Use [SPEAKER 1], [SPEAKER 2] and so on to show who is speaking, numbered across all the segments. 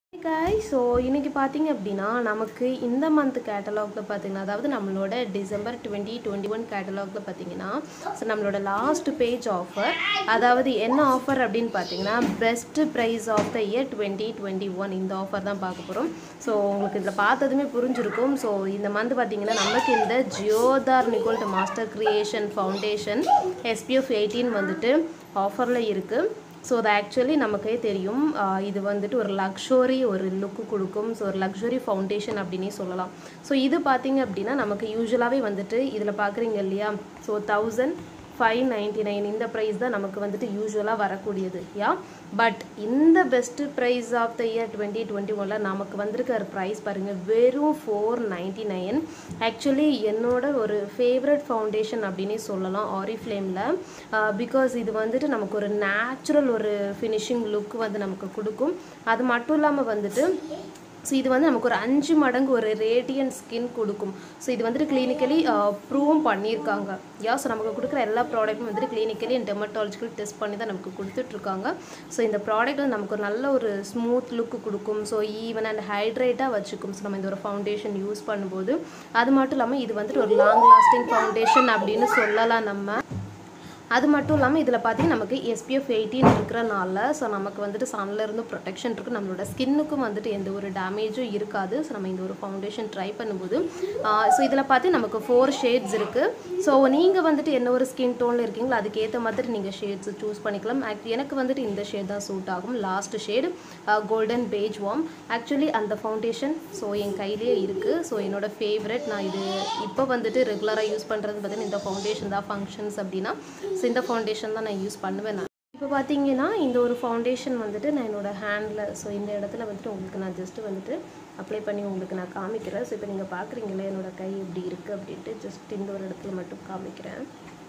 [SPEAKER 1] காய் ஸோ இன்னைக்கு பார்த்தீங்க அப்படின்னா நமக்கு இந்த மந்த் கேட்டலாகில் பார்த்தீங்கன்னா அதாவது நம்மளோட டிசம்பர் டுவெண்ட்டி டுவெண்ட்டி ஒன் கேட்டலாகில் பார்த்தீங்கன்னா ஸோ நம்மளோட லாஸ்ட் பேஜ் ஆஃபர் அதாவது என்ன ஆஃபர் அப்படின்னு பார்த்தீங்கன்னா best price of the year twenty twenty one இந்த ஆஃபர் தான் பார்க்க போகிறோம் ஸோ உங்களுக்கு இதில் பார்த்ததுமே புரிஞ்சிருக்கும் ஸோ இந்த மந்த் பார்த்தீங்கன்னா நமக்கு இந்த Giordani Gold master creation foundation SPF eighteen வந்துட்டு ஆஃபரில் இருக்குது ஸோ அது ஆக்சுவலி நமக்கே தெரியும் ஆஹ் இது வந்துட்டு ஒரு லக்ஸுரி ஒரு லுக்கு கொடுக்கும் ஸோ ஒரு லக்ஸுரி ஃபவுண்டேஷன் அப்படின்னே சொல்லலாம் ஸோ இது பார்த்தீங்க அப்படின்னா நமக்கு யூஸ்வலாகவே வந்துட்டு இதில் பார்க்குறீங்க இல்லையா so thousand five ninety nine இந்த ப்ரைஸ் தான் நமக்கு வந்துட்டு யூஸ்வலாக வரக்கூடியது யா பட் இந்த best price of the year twenty twenty ஒனில் நமக்கு வந்திருக்கிற ப்ரைஸ் பாருங்கள் வெறும் ஃபோர் நைன்டி நைன் ஆக்சுவலி என்னோட ஒரு ஃபேவரட் ஃபவுண்டேஷன் அப்படின்னே சொல்லலாம் ஆரிஃப்ளேமில் பிகாஸ் இது வந்துட்டு நமக்கு ஒரு நேச்சுரல் ஒரு ஃபினிஷிங் லுக் வந்து நமக்கு கொடுக்கும் அது மட்டும் இல்லாமல் வந்துட்டு ஸோ இது வந்து நமக்கு ஒரு அஞ்சு மடங்கு ஒரு ரேடியன்ட் ஸ்கின் கொடுக்கும் ஸோ இது வந்துட்டு கிளினிக்கலி ப்ரூவும் பண்ணியிருக்காங்க யா ஸோ நமக்கு கொடுக்குற எல்லா ப்ராடக்ட்டும் வந்துட்டு கிளினிக்கலி அண்ட் டெமட்டாலஜிக்கல் டெஸ்ட் பண்ணி தான் நமக்கு கொடுத்துட்ருக்காங்க ஸோ இந்த ப்ராடக்ட் வந்து நமக்கு ஒரு நல்ல ஒரு ஸ்மூத் லுக் கொடுக்கும் ஸோ ஈவன் அண்ட் ஹைட்ரேட்டாக வச்சுக்கும் ஸோ நம்ம இந்த ஒரு ஃபவுண்டேஷன் யூஸ் பண்ணும்போது அது மட்டும் இல்லாமல் இது வந்துட்டு ஒரு லாங் லாஸ்டிங் ஃபவுண்டேஷன் அப்படின்னு சொல்லலாம் நம்ம அது மட்டும் இல்லாமல் இதில் பார்த்தீங்கன்னா நமக்கு எஸ்பிஎஃப் எயிட்டீன் இருக்கிறனால ஸோ நமக்கு வந்துட்டு சன்ல இருந்து ப்ரொடெக்ஷன் இருக்குது நம்மளோட ஸ்கின்னுக்கும் வந்துட்டு எந்த ஒரு டேமேஜும் இருக்காது ஸோ நம்ம இந்த ஒரு ஃபவுண்டேஷன் ட்ரை பண்ணும்போது ஸோ இதில் பார்த்து நமக்கு ஃபோர் ஷேட்ஸ் இருக்குது ஸோ நீங்கள் வந்துட்டு என்ன ஒரு ஸ்கின் டோனில் இருக்கீங்களோ அதுக்கேற்ற மாதிரி நீங்கள் ஷேட்ஸ் சூஸ் பண்ணிக்கலாம் Act- எனக்கு வந்துட்டு இந்த ஷேட் தான் சூட் ஆகும் last shade golden beige warm actually அந்த ஃபவுண்டேஷன் ஸோ என் கையிலேயே இருக்குது ஸோ என்னோட ஃபேவரட் நான் இது இப்போ வந்துட்டு ரெகுலராக யூஸ் பண்ணுறது பார்த்தீங்கன்னா இந்த ஃபவுண்டேஷன் தான் ஃபங்க்ஷன்ஸ் அப்படின்னா ஸோ இந்த ஃபவுண்டேஷன் தான் நான் யூஸ் பண்ணுவேன் நான் இப்போ பார்த்தீங்கன்னா இந்த ஒரு ஃபவுண்டேஷன் வந்துட்டு நான் என்னோட ஹேண்டில் ஸோ இந்த இடத்துல வந்துட்டு உங்களுக்கு நான் ஜஸ்ட்டு வந்துட்டு அப்ளை பண்ணி உங்களுக்கு நான் காமிக்கிறேன் ஸோ இப்போ நீங்கள் பார்க்குறீங்களே என்னோட கை எப்படி இருக்குது அப்படின்ட்டு ஜஸ்ட் இந்த ஒரு இடத்துல மட்டும் காமிக்கிறேன்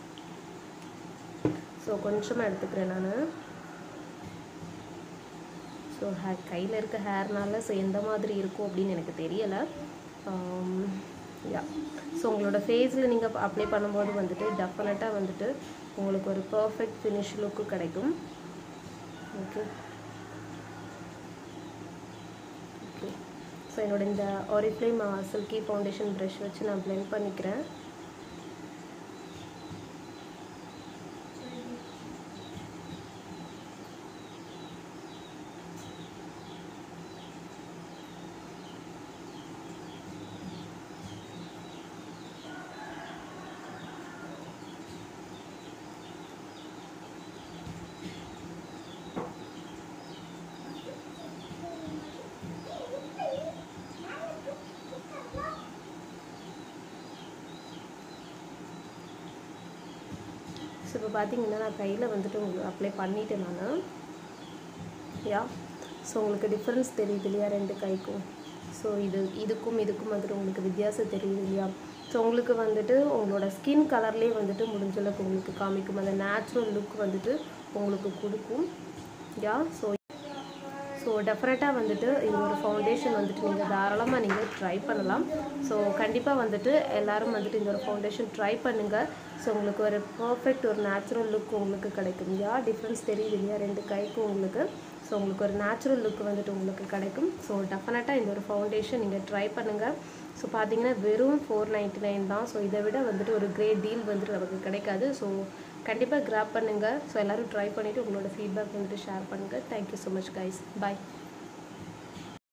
[SPEAKER 1] ஸோ கொஞ்சமாக எடுத்துக்கிறேன் நான் ஸோ ஹே கையில் இருக்க ஹேர்னால ஸோ எந்த மாதிரி இருக்கும் அப்படின்னு எனக்கு தெரியலை யா ஸோ உங்களோட ஃபேஸில் நீங்கள் அப்ளை பண்ணும்போது வந்துட்டு டெஃபினட்டாக வந்துட்டு உங்களுக்கு ஒரு பர்ஃபெக்ட் ஃபினிஷ் லுக்கு கிடைக்கும் ஓகே ஓகே ஸோ என்னோட இந்த ஆரிஃப்ளேம் சில்கி ஃபவுண்டேஷன் ப்ரஷ் வச்சு நான் blend பண்ணிக்கிறேன் ஸோ இப்போ பார்த்தீங்கன்னா நான் கையில் வந்துட்டு உங்களுக்கு அப்ளை பண்ணிட்டேன் நான் யா ஸோ உங்களுக்கு டிஃப்ரென்ஸ் தெரியுது இல்லையா ரெண்டு கைக்கும் ஸோ இது இதுக்கும் இதுக்கும் வந்துட்டு உங்களுக்கு வித்தியாசம் தெரியுது இல்லையா ஸோ உங்களுக்கு வந்துட்டு உங்களோட ஸ்கின் கலர்லேயே வந்துட்டு முடிஞ்ச அளவுக்கு உங்களுக்கு காமிக்கும் அந்த நேச்சுரல் லுக் வந்துட்டு உங்களுக்கு கொடுக்கும் யா ஸோ ஸோ டெஃபினட்டாக வந்துட்டு இந்த ஒரு ஃபவுண்டேஷன் வந்துட்டு நீங்கள் தாராளமாக நீங்கள் ட்ரை பண்ணலாம் ஸோ கண்டிப்பாக வந்துட்டு எல்லாரும் வந்துட்டு இந்த ஒரு ஃபவுண்டேஷன் ட்ரை பண்ணுங்கள் ஸோ உங்களுக்கு ஒரு பர்ஃபெக்ட் ஒரு நேச்சுரல் லுக் உங்களுக்கு கிடைக்கும் யா டிஃப்ரென்ஸ் தெரியுது இல்லையா ரெண்டு கைக்கும் உங்களுக்கு ஸோ உங்களுக்கு ஒரு நேச்சுரல் லுக் வந்துட்டு உங்களுக்கு கிடைக்கும் ஸோ டெஃபினட்டாக இந்த ஒரு ஃபவுண்டேஷன் நீங்கள் ட்ரை பண்ணுங்கள் ஸோ பார்த்தீங்கன்னா வெறும் ஃபோர் நைன்ட்டி நைன் தான் ஸோ இதை விட வந்துட்டு ஒரு கிரேட் டீல் வந்துட்டு நமக்கு கிடைக்காது ஸோ கண்டிப்பாக கிராப் பண்ணுங்கள் ஸோ எல்லோரும் ட்ரை பண்ணிவிட்டு உங்களோட ஃபீட்பேக் வந்துட்டு ஷேர் பண்ணுங்கள் தேங்க்யூ ஸோ மச் கைஸ் பாய்